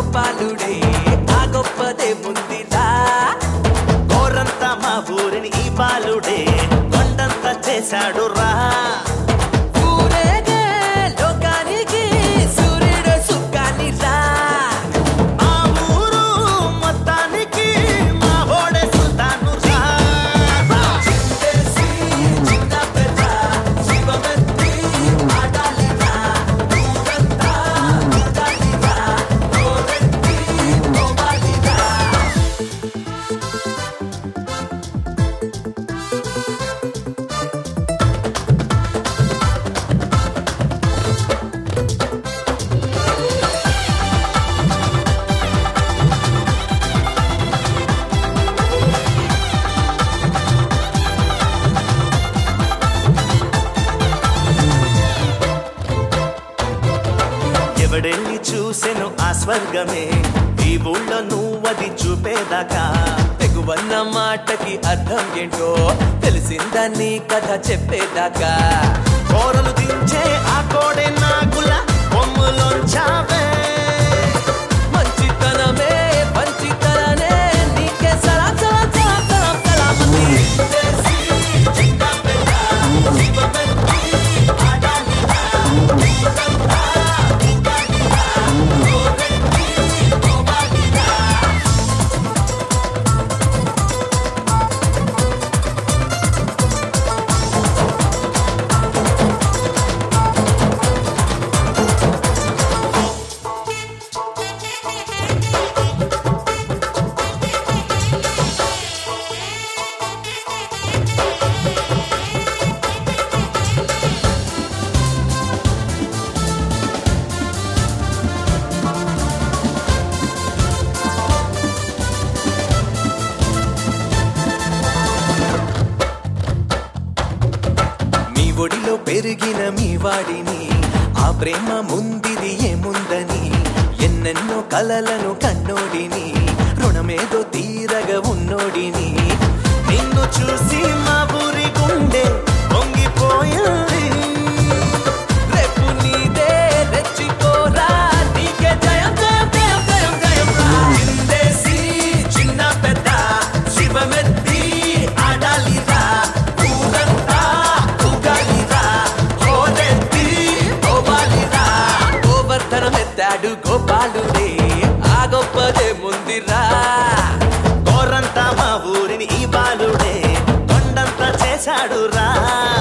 గోపాలుడే ఆ గొప్పదే ముందిరా కోరంతా మా ఊరిని ఈ బాలుడే కొండంతా చేశాడు రా ఊరేగే లోకానికి సూర్యుడు సుఖాన్ని రా మా ఊరు మొత్తానికి మా ఓడే సుల్తాను రా చిందేసి చిన్న పెద్ద శివమెత్తి ఆడాలిరా ఊరంతా ఊగాలిరా గోరెత్తి పోవాలిరా ఎవడెళ్ళి చూసెను ఆ స్వర్గమే ఈ ఊళ్ళో నువ్వది చూపేదాకా తెగువన్న మాటకి అర్థం ఏంటో తెలిసిందని కథ చెప్పేదాకా కోరలు దించే ఆ కోడే నాగుల కొమ్ములోంచావే మంచితనమే మంచితననే నీకే సలాం సలాం సలాం సలాం సలామతి దేశీ చిన్న పెద్ద శివమెత్తి ఆడాలిరా ఊరంతా ఊగాలిరా గోరెత్తి పోవాలిరా మీ ఒడిలో పెరిగిన మీ వాడిని ఆ ప్రేమ ముందిది ఏముందని ఎన్నెన్నో కలలను కన్నోడిని రుణమేదో తీరగా ఉన్నోడిని నిన్ను చూసి మా ఊరి గుండె పొంగిపోయింది రేపు నీదే రెచ్చిపోరా నీకే జయం జయం జయం జయం జయం రా చిందేసి చిన్న పెద్ద శివమెత్తి ఆడాలిరా ఊరంతా ఊగాలిరా హోరెత్తి పోవాలిరా గోవర్ధనమెత్తాడు గోపాలుడే ఆ గొప్పదే ముందిరా కోరంతా మా ఊరిని ఈ బాలుడే కొండంతా చేశాడు రా